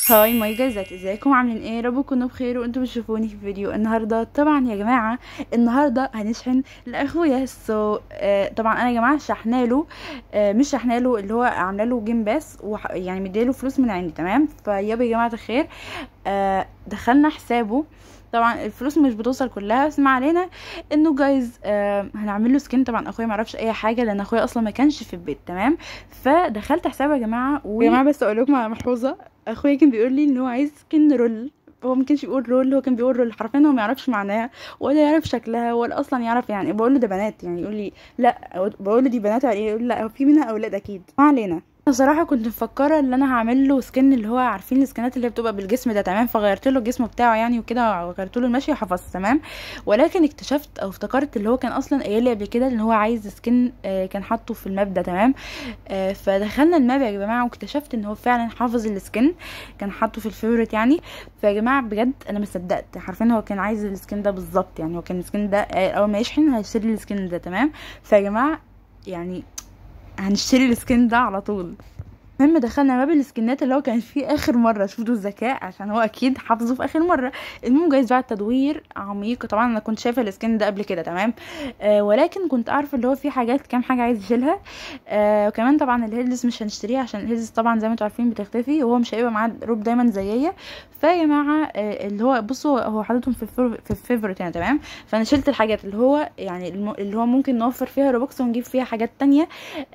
هاي ماي جايزات ازيكم عاملين ايه رب تكونوا بخير وانتم بتشوفوني في فيديو النهارده طبعا يا جماعه النهارده هنشحن لاخويا سو آه طبعا انا يا جماعه شحنا له آه مش شحنا له اللي هو عامله له جيم باس وح- يعني مديله فلوس من عندي تمام فيابا يا جماعه الخير آه دخلنا حسابه طبعا الفلوس مش بتوصل كلها بس ما علينا انه جايز آه هنعمل له سكين طبعا اخويا ما يعرفش اي حاجه لان اخويا اصلا ما كانش في البيت تمام فدخلت حسابه يا جماعه و... يا جماعه بس اقول لكم على ملحوظه اخويا كان بيقول لي ان هو عايز سكين رول هو ما كانش بيقول رول هو كان بيقول رول حرفيا هو ما يعرفش معناها ولا يعرف شكلها ولا اصلا يعرف يعني بقول له ده بنات يعني يقول لي لا بقول له دي بنات يعني يقول لي لا هو في منها اولاد اكيد ما علينا انا صراحه كنت مفكره ان انا هعمل له سكن اللي هو عارفين السكنات اللي بتبقى بالجسم ده تمام فغيرت له الجسم بتاعه يعني وكده وغيرت له المشي وحفظت تمام ولكن اكتشفت او افتكرت اللي هو كان اصلا قايل لي قبل كده ان هو عايز سكن آه، كان حاطه في الماب ده تمام آه، فدخلنا الماب يا جماعه واكتشفت ان هو فعلا حافظ السكن كان حاطه في الفيفوريت يعني فيا جماعه بجد انا ما صدقت حرفيا هو كان عايز السكن ده بالظبط يعني هو كان السكن ده آه، اول ما يشحن هيشتري السكن ده تمام فيا جماعه يعني هنشتري السكن ده على طول المهم دخلنا باب السكنات اللي هو كان فيه اخر مره شفتوا الذكاء عشان هو اكيد حافظه في اخر مره المهم جايز بقى التدوير عميق طبعا انا كنت شايفه السكن ده قبل كده تمام آه ولكن كنت عارفه اللي هو في حاجات كام حاجه عايز يشيلها آه وكمان طبعا الهيلز مش هنشتريها عشان الهيلز طبعا زي ما انتوا عارفين بتختفي وهو مش هيبقى معاه روب دايما زيي فيا جماعه آه اللي هو بصوا هو حاططهم في الفيفور- في الفيفوريت يعني تمام فانا شلت الحاجات اللي هو يعني الم- اللي هو ممكن نوفر فيها روبوكس ونجيب فيها حاجات تانية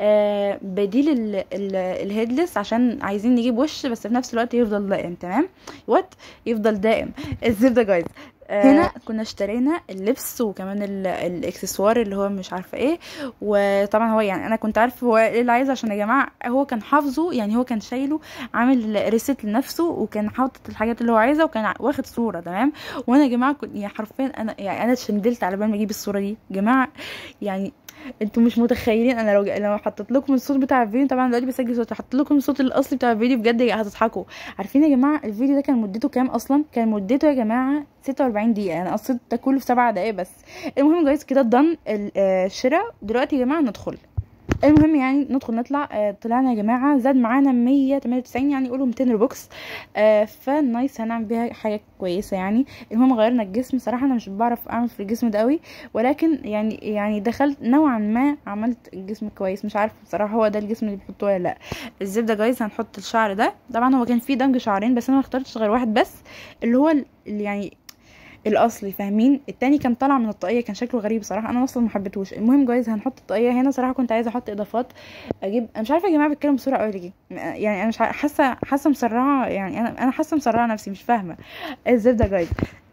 آه بديل ال- ال- الهيدلس عشان عايزين نجيب وش بس في نفس الوقت يفضل دائم تمام وات يفضل دائم الزبده جايز هنا كنا اشترينا اللبس وكمان ال- الاكسسوار اللي هو مش عارفه ايه وطبعا هو يعني انا كنت عارفه هو ايه اللي عايزه عشان يا جماعه هو كان حافظه يعني هو كان شايله عامل ريست لنفسه وكان حاطط الحاجات اللي هو عايزها وكان ع- واخد صوره تمام وانا يا جماعه كنت يعني حرفيا انا يعني انا اتشندلت على بال ما اجيب الصوره دي يا جماعه يعني انتوا مش متخيلين انا لو لو حطيت لكم الصوت بتاع الفيديو طبعا دلوقتي بسجل صوت حطيت لكم الصوت الاصلي بتاع الفيديو بجد هتضحكوا عارفين يا جماعه الفيديو ده كان مدته كام اصلا كان مدته يا جماعه 46 دقيقه يعني قصيت ده كله في 7 دقايق بس المهم جايز كده ضن الشراء دلوقتي يا جماعه ندخل المهم يعني ندخل نطلع آه طلعنا يا جماعه زاد معانا 198 يعني قولوا 200 روبوكس آه فنايس هنعمل بيها حاجه كويسه يعني المهم غيرنا الجسم صراحه انا مش بعرف اعمل في الجسم ده قوي ولكن يعني يعني دخلت نوعا ما عملت الجسم كويس مش عارفه بصراحه هو ده الجسم اللي بحطه ولا لا الزبده جايز هنحط الشعر ده طبعا هو كان فيه دمج شعرين بس انا ما اخترتش غير واحد بس اللي هو ال- اللي يعني الاصلي فاهمين التاني كان طالع من الطاقيه كان شكله غريب بصراحه انا اصلا ما حبيتهوش المهم جايز هنحط الطاقيه هنا صراحه كنت عايزه احط اضافات اجيب انا مش عارفه يا جماعه بتكلم بسرعه قوي ليه يعني انا مش ع- حاسه حاسه مسرعه يعني انا انا حاسه مسرعه نفسي مش فاهمه الزبده جايز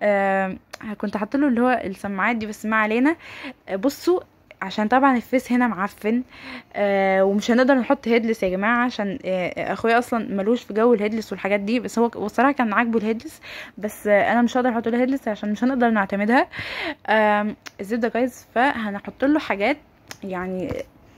آه كنت حاطه له اللي هو السماعات دي بس ما علينا آه بصوا عشان طبعا الفيس هنا معفن آه ومش هنقدر نحط هيدلس يا جماعه عشان آه اخويا اصلا ملوش في جو الهيدلس والحاجات دي بس هو هو الصراحه كان عاجبه الهيدلس بس آه انا مش هقدر احط له هيدلس عشان مش هنقدر نعتمدها آم، الزبده جايز فهنحط له حاجات يعني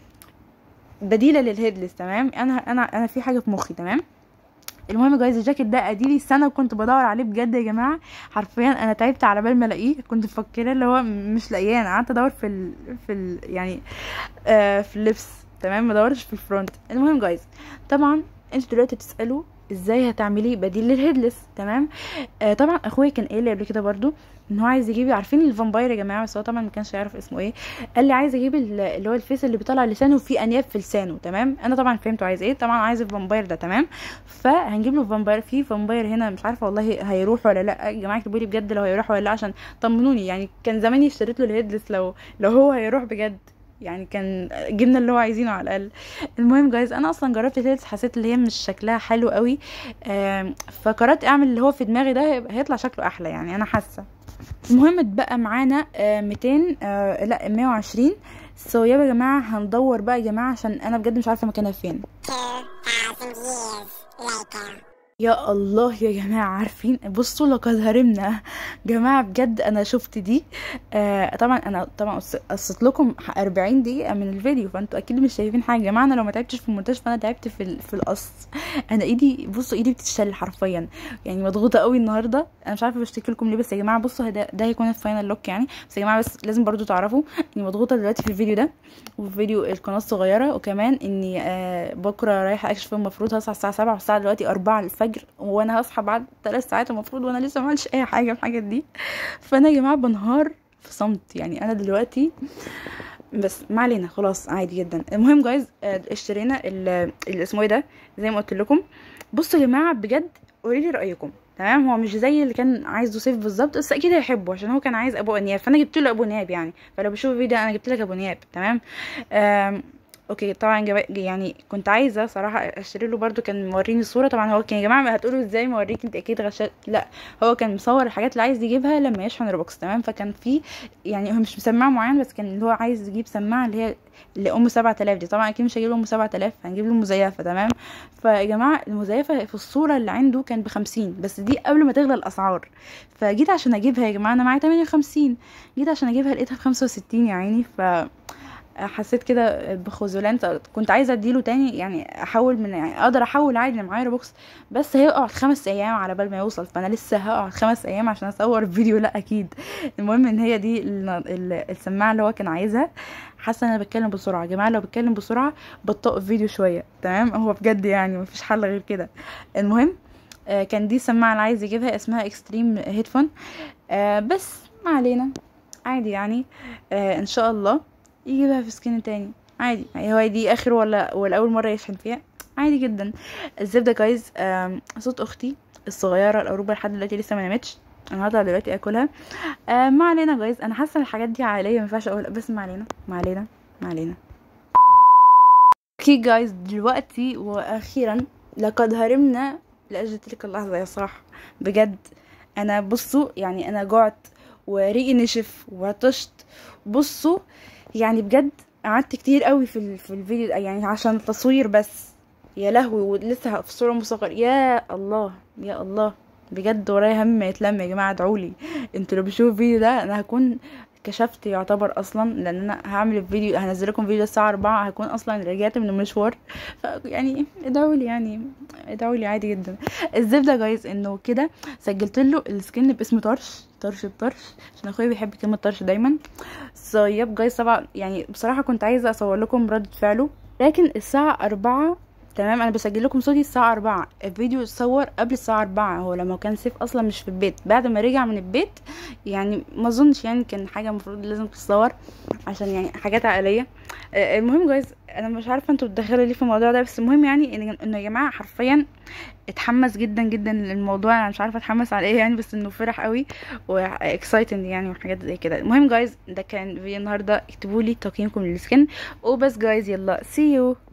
بديله للهيدلس تمام انا انا انا في حاجه في مخي تمام المهم جايز الجاكيت ده اديلي سنه وكنت بدور عليه بجد يا جماعه حرفيا انا تعبت على بال ما الاقيه كنت مفكره اللي هو مش لاقياه انا قعدت ادور في ال... في ال... يعني آه في اللبس تمام ما دورتش في الفرونت المهم جايز طبعا انتوا دلوقتي تسالوا ازاي هتعملي بديل للهيدلس تمام آه طبعا اخويا كان قايل لي قبل كده برضو ان هو عايز يجيب عارفين الفامباير يا جماعه بس هو طبعا ما كانش يعرف اسمه ايه قال لي عايز اجيب ال- اللي هو الفيس اللي بيطلع لسانه وفيه انياب في لسانه تمام انا طبعا فهمته عايز ايه طبعا عايز الفامباير ده تمام فهنجيب له فامباير في فامباير هنا مش عارفه والله هيروح ولا لا يا جماعه اكتبوا لي بجد لو هيروح ولا لا عشان طمنوني يعني كان زماني اشتريت له الهيدلس لو لو هو هيروح بجد يعني كان جبنا اللي هو عايزينه على الاقل المهم جايز انا اصلا جربت الهيدلس حسيت اللي هي مش شكلها حلو قوي آم، فقررت اعمل اللي هو في دماغي ده هيبقى- هيطلع شكله احلى يعني انا حاسه المهم اتبقى معانا آه، 200 آه، لا 120 سو يا جماعه هندور بقى يا جماعه عشان انا بجد مش عارفه مكانها فين 2,000 years later. يا الله يا جماعة عارفين بصوا لقد هرمنا جماعة بجد انا شفت دي آه طبعا انا طبعا قص- قصت لكم 40 دقيقة من الفيديو فانتوا اكيد مش شايفين حاجة يا جماعة انا لو ما تعبتش في المونتاج فانا تعبت في ال- في القص انا ايدي بصوا ايدي بتتشل حرفيا يعني مضغوطة قوي النهاردة انا مش عارفة بشتكي لكم ليه بس يا جماعة بصوا ده, ده هيكون الفاينل لوك يعني بس يا جماعة بس لازم برضو تعرفوا اني مضغوطة دلوقتي في الفيديو ده وفي فيديو القناة الصغيرة وكمان اني آه بكرة رايحة اكشف المفروض هصحى الساعة 7 والساعة دلوقتي 4 الفجر الفجر وانا هصحى بعد ثلاث ساعات المفروض وانا لسه ما عملتش اي حاجه من الحاجات دي فانا يا جماعه بنهار في صمت يعني انا دلوقتي بس ما علينا خلاص عادي جدا المهم جايز اشترينا ال- اللي اسمه ايه ده زي ما قلت لكم بصوا يا جماعه بجد قولي لي رايكم تمام هو مش زي اللي كان عايزه سيف بالظبط بس اكيد هيحبه عشان هو كان عايز ابو انياب فانا جبت له ابو نياب يعني فلو بشوف الفيديو انا جبت لك ابو نياب تمام آم، اوكي طبعا جبا... يعني كنت عايزه صراحه اشتري له برده كان موريني الصوره طبعا هو كان يا جماعه هتقولوا ازاي موريك انت اكيد غشات لا هو كان مصور الحاجات اللي عايز يجيبها لما يشحن روبوكس تمام فكان في يعني هو مش مسماعه معين بس كان اللي هو عايز يجيب سماعه اللي هي اللي ام 7000 دي طبعا اكيد مش هجيب له ام 7000 هنجيب له مزيفه تمام فيا جماعه المزيفه في الصوره اللي عنده كان ب 50 بس دي قبل ما تغلى الاسعار فجيت عشان اجيبها يا جماعه انا معايا 58 جيت عشان اجيبها لقيتها ب 65 يا عيني ف حسيت كده بخذلان كنت عايزه اديله تاني يعني احول من يعني اقدر احول عادي اللي معايا روبوكس بس هيقعد خمس ايام على بال ما يوصل فانا لسه هقعد خمس ايام عشان اصور فيديو لا اكيد المهم ان هي دي ال- ال- السماعه اللي هو كان عايزها حاسه ان انا بتكلم بسرعه يا جماعه لو بتكلم بسرعه بطئ الفيديو شويه تمام هو بجد يعني مفيش حل غير كده المهم آه، كان دي السماعه اللي عايز يجيبها اسمها اكستريم هيدفون آه بس ما علينا عادي يعني آه ان شاء الله يجيبها في سكين تاني عادي يعني هو دي اخر ولا ولا اول مره يشحن فيها عادي جدا الزبده جايز آم، صوت اختي الصغيره القروبه لحد دلوقتي لسه ما نامتش انا هطلع دلوقتي اكلها آه ما علينا جايز انا حاسه ان الحاجات دي عائليه ما ينفعش اقول بس ما علينا ما علينا ما علينا اوكي جايز دلوقتي واخيرا لقد هرمنا لاجل تلك اللحظه يا صاح بجد انا بصوا يعني انا جعت وريقي نشف وعطشت بصوا يعني بجد قعدت كتير قوي في ال- في الفيديو ده، يعني عشان التصوير بس يا لهوي ولسه في صوره مصغر يا الله يا الله بجد ورايا هم يتلم يا جماعه ادعولي انتوا لو بتشوفوا الفيديو ده انا هكون كشفت يعتبر اصلا لان انا هعمل الفيديو هنزل لكم فيديو الساعه 4 هكون اصلا رجعت من المشوار ف يعني ادعوا لي يعني ادعوا لي عادي جدا الزبده جايز انه كده سجلت له السكن باسم طرش طرش الطرش عشان اخويا بيحب كلمه طرش دايما سو يب جايز طبعا يعني بصراحه كنت عايزه اصور لكم ردة فعله لكن الساعه أربعة تمام انا بسجل لكم صوتي الساعه أربعة الفيديو اتصور قبل الساعه أربعة هو لما كان سيف اصلا مش في البيت بعد ما رجع من البيت يعني ما اظنش يعني كان حاجه المفروض لازم تتصور عشان يعني حاجات عائليه آه، المهم جايز انا مش عارفه انتوا بتدخلوا ليه في الموضوع ده بس المهم يعني ان انه يا جماعه حرفيا اتحمس جدا جدا للموضوع انا مش عارفه اتحمس على ايه يعني بس انه فرح قوي واكسايتنج يعني وحاجات زي كده المهم جايز ده كان فيديو النهارده اكتبوا لي تقييمكم للسكن وبس جايز يلا سي يو